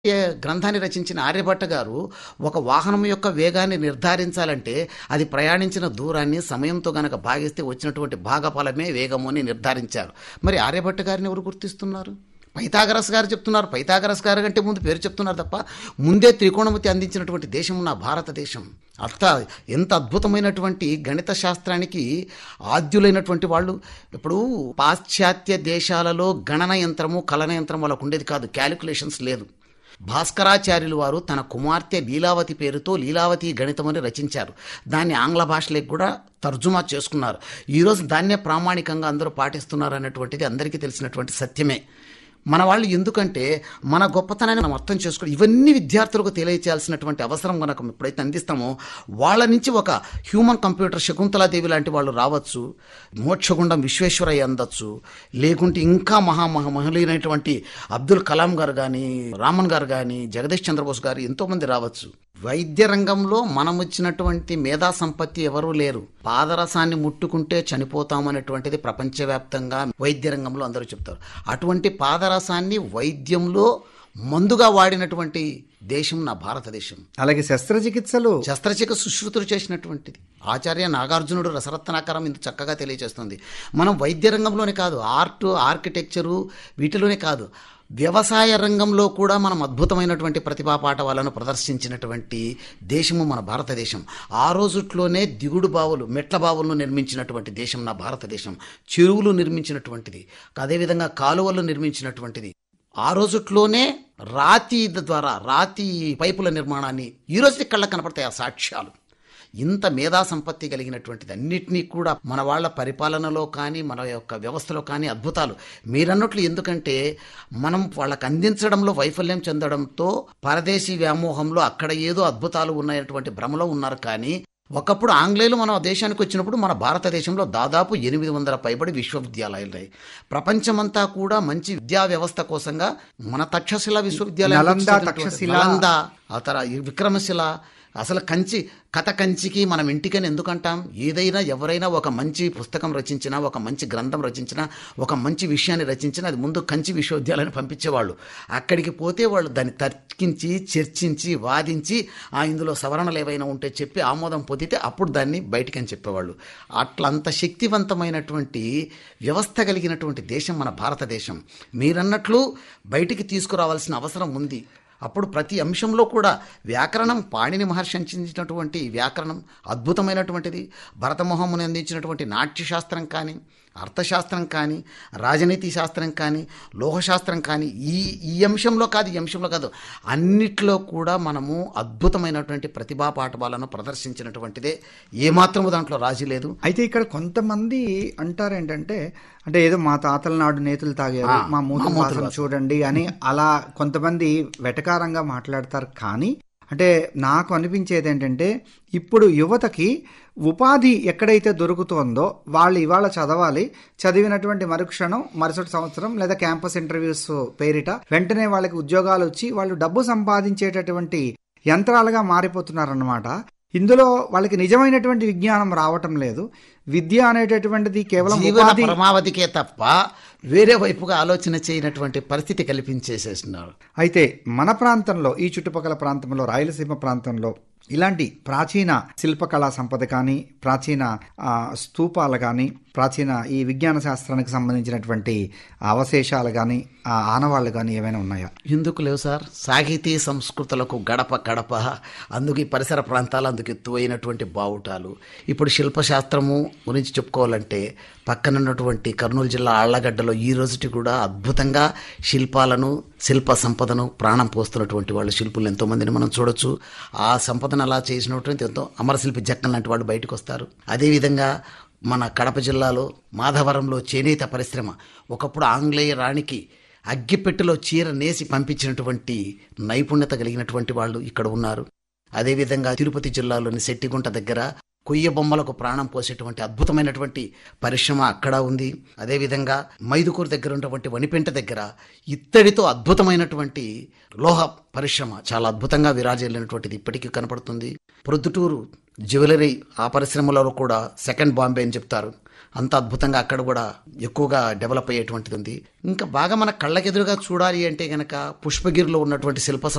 ఏ గ్రంథాన్ని రచించిన ఆర్యభట్ట గారు ఒక వాహనం యొక్క వేగాన్ని నిర్ధారించాలంటే అది ప్రయాణించిన దూరాన్ని సమయంతో గనక భాగిస్తే వచ్చినటువంటి భాగఫలమే వేగము అని నిర్ధారించారు మరి ఆర్యభట్ట గారిని ఎవరు గుర్తిస్తున్నారు పైథాగరస్ గారు చెప్తున్నారు పైథాగరస్ గారు కంటే ముందు పేరు చెప్తున్నారు తప్ప ముందే త్రికోణమితి అందించినటువంటి దేశం నా భారతదేశం అర్థ ఎంత అద్భుతమైనటువంటి గణిత శాస్త్రానికి ఆద్యులైనటువంటి వాళ్ళు ఇప్పుడు పాశ్చాత్య దేశాలలో గణన యంత్రము కలన యంత్రం వాళ్ళకు ఉండేది కాదు క్యాలిక్యులేషన్స్ లేదు భాస్కరాచార్యులు వారు తన కుమార్తె లీలావతి పేరుతో లీలావతి గణితం అని రచించారు దాన్ని ఆంగ్ల భాషలోకి కూడా తర్జుమా చేసుకున్నారు ఈరోజు దాన్నే ప్రామాణికంగా అందరూ పాటిస్తున్నారు అన్నటువంటిది అందరికీ తెలిసినటువంటి సత్యమే మన వాళ్ళు ఎందుకంటే మన గొప్పతనాన్ని మనం అర్థం చేసుకుని ఇవన్నీ విద్యార్థులకు తెలియచేయాల్సినటువంటి అవసరం కనుక ఎప్పుడైతే అందిస్తామో వాళ్ళ నుంచి ఒక హ్యూమన్ కంప్యూటర్ శకుంతలాదేవి లాంటి వాళ్ళు రావచ్చు మోక్షగుండం విశ్వేశ్వరయ్య అందొచ్చు లేకుంటే ఇంకా మహామహ మహులైనటువంటి అబ్దుల్ కలాం గారు కానీ రామన్ గారు కానీ జగదీష్ చంద్రబోస్ గారు ఎంతోమంది రావచ్చు వైద్య రంగంలో మనం వచ్చినటువంటి మేధా సంపత్తి ఎవరూ లేరు పాదరసాన్ని ముట్టుకుంటే చనిపోతామనేటువంటిది ప్రపంచవ్యాప్తంగా వైద్య రంగంలో అందరూ చెప్తారు అటువంటి పాదరసాన్ని వైద్యంలో మందుగా వాడినటువంటి దేశం నా భారతదేశం అలాగే శస్త్రచికిత్సలు శస్త్రచికిత్స సుశ్రుతులు చేసినటువంటిది ఆచార్య నాగార్జునుడు రసరత్నాకరం ఇంత చక్కగా తెలియజేస్తుంది మనం వైద్య రంగంలోనే కాదు ఆర్ట్ ఆర్కిటెక్చరు వీటిలోనే కాదు వ్యవసాయ రంగంలో కూడా మనం అద్భుతమైనటువంటి ప్రతిభా పాఠవాలను ప్రదర్శించినటువంటి దేశము మన భారతదేశం ఆ రోజుట్లోనే దిగుడు బావులు మెట్ల బావులను నిర్మించినటువంటి దేశం నా భారతదేశం చెరువులు నిర్మించినటువంటిది అదేవిధంగా కాలువలు నిర్మించినటువంటిది ఆ రోజుట్లోనే రాతి ద్వారా రాతి పైపుల నిర్మాణాన్ని ఈ రోజు కళ్ళ కనపడతాయి ఆ సాక్ష్యాలు ఇంత మేధా సంపత్తి కలిగినటువంటిది అన్నిటినీ కూడా మన వాళ్ళ పరిపాలనలో కానీ మన యొక్క వ్యవస్థలో కానీ అద్భుతాలు మీరన్నట్లు ఎందుకంటే మనం వాళ్ళకి అందించడంలో వైఫల్యం చెందడంతో పరదేశీ వ్యామోహంలో అక్కడ ఏదో అద్భుతాలు ఉన్నాయటువంటి భ్రమలో ఉన్నారు కానీ ఒకప్పుడు ఆంగ్లేయులు మన దేశానికి వచ్చినప్పుడు మన భారతదేశంలో దాదాపు ఎనిమిది వందల పైబడి విశ్వవిద్యాలయాలు ఉన్నాయి ప్రపంచమంతా కూడా మంచి విద్యా వ్యవస్థ కోసంగా మన తక్షశిల విశ్వవిద్యాలయం నలంద, తక్షశిల. నలంద ఆ తర్వాత ఈ విక్రమశిల అసలు కంచి కథ కంచికి మనం ఇంటికని ఎందుకంటాం ఏదైనా ఎవరైనా ఒక మంచి పుస్తకం రచించినా ఒక మంచి గ్రంథం రచించినా ఒక మంచి విషయాన్ని రచించినా అది ముందు కంచి విశ్వవిద్యాలయాన్ని పంపించేవాళ్ళు అక్కడికి పోతే వాళ్ళు దాన్ని తర్కించి చర్చించి వాదించి ఆ ఇందులో సవరణలు ఏవైనా ఉంటే చెప్పి ఆమోదం పొందితే అప్పుడు దాన్ని బయటికని చెప్పేవాళ్ళు అట్లంత శక్తివంతమైనటువంటి వ్యవస్థ కలిగినటువంటి దేశం మన భారతదేశం మీరన్నట్లు బయటికి తీసుకురావాల్సిన అవసరం ఉంది అప్పుడు ప్రతి అంశంలో కూడా వ్యాకరణం పాణిని మహర్షి అందించినటువంటి వ్యాకరణం అద్భుతమైనటువంటిది భరతమోహముని అందించినటువంటి నాట్యశాస్త్రం కానీ అర్థశాస్త్రం కానీ రాజనీతి శాస్త్రం కానీ లోహశాస్త్రం కానీ ఈ ఈ అంశంలో కాదు ఈ అంశంలో కాదు అన్నిట్లో కూడా మనము అద్భుతమైనటువంటి ప్రతిభా పాఠవాలను ప్రదర్శించినటువంటిదే ఏమాత్రము దాంట్లో రాజీ లేదు అయితే ఇక్కడ కొంతమంది అంటారు ఏంటంటే అంటే ఏదో మా తాతల నాడు నేతులు తాగారు ఆ, మా మా మూతుల మూతుల వాసన చూడండి అని అలా కొంతమంది వెటకారంగా మాట్లాడతారు కానీ అంటే నాకు అనిపించేది ఏంటంటే ఇప్పుడు యువతకి ఉపాధి ఎక్కడైతే దొరుకుతోందో వాళ్ళు ఇవాళ చదవాలి చదివినటువంటి మరుక్షణం మరుసటి సంవత్సరం లేదా క్యాంపస్ ఇంటర్వ్యూస్ పేరిట వెంటనే వాళ్ళకి ఉద్యోగాలు వచ్చి వాళ్ళు డబ్బు సంపాదించేటటువంటి యంత్రాలుగా మారిపోతున్నారన్నమాట ఇందులో వాళ్ళకి నిజమైనటువంటి విజ్ఞానం రావటం లేదు విద్య అనేటటువంటిది కేవలం జీవన ఉపాధి పరమావధికే తప్ప వేరే వైపుగా ఆలోచన చేయనటువంటి పరిస్థితి కల్పించేసేస్తున్నారు అయితే మన ప్రాంతంలో ఈ చుట్టుపక్కల ప్రాంతంలో రాయలసీమ ప్రాంతంలో ఇలాంటి ప్రాచీన శిల్పకళా సంపద కానీ ప్రాచీన ఆ, స్తూపాలు కానీ ప్రాచీన ఈ విజ్ఞాన శాస్త్రానికి సంబంధించినటువంటి అవశేషాలు కానీ ఆ ఆనవాళ్ళు కానీ ఏమైనా ఉన్నాయా ఎందుకు లేవు సార్ సాహితీ సంస్కృతులకు గడప గడప అందుకు ఈ పరిసర ప్రాంతాలు అందుకు ఎత్తువైనటువంటి బావుటాలు ఇప్పుడు శిల్పశాస్త్రము గురించి చెప్పుకోవాలంటే పక్కనున్నటువంటి కర్నూలు జిల్లా ఆళ్లగడ్డలో ఈ రోజుటి కూడా అద్భుతంగా శిల్పాలను శిల్ప సంపదను ప్రాణం పోస్తున్నటువంటి వాళ్ళు శిల్పులు ఎంతోమందిని మనం చూడొచ్చు ఆ సంపదను అలా చేసినటువంటి ఎంతో అమరశిల్పి జక్కన్ లాంటి వాళ్ళు బయటకు వస్తారు అదేవిధంగా మన కడప జిల్లాలో మాధవరంలో చేనేత పరిశ్రమ ఒకప్పుడు ఆంగ్లేయ రాణికి అగ్గిపెట్టెలో చీర నేసి పంపించినటువంటి నైపుణ్యత కలిగినటువంటి వాళ్ళు ఇక్కడ ఉన్నారు అదేవిధంగా తిరుపతి జిల్లాలోని శెట్టిగుంట దగ్గర కొయ్య బొమ్మలకు ప్రాణం పోసేటువంటి అద్భుతమైనటువంటి పరిశ్రమ అక్కడ ఉంది అదేవిధంగా మైదుకూరు దగ్గర ఉన్నటువంటి వనిపెంట దగ్గర ఇత్తడితో అద్భుతమైనటువంటి లోహ పరిశ్రమ చాలా అద్భుతంగా విరాజిల్లినటువంటిది ఇప్పటికీ కనపడుతుంది ప్రొద్దుటూరు జ్యువెలరీ ఆ పరిశ్రమలో కూడా సెకండ్ బాంబే అని చెప్తారు అంత అద్భుతంగా అక్కడ కూడా ఎక్కువగా డెవలప్ అయ్యేటువంటిది ఉంది ఇంకా బాగా మన కళ్ళకెదురుగా చూడాలి అంటే గనక పుష్పగిరిలో ఉన్నటువంటి శిల్ప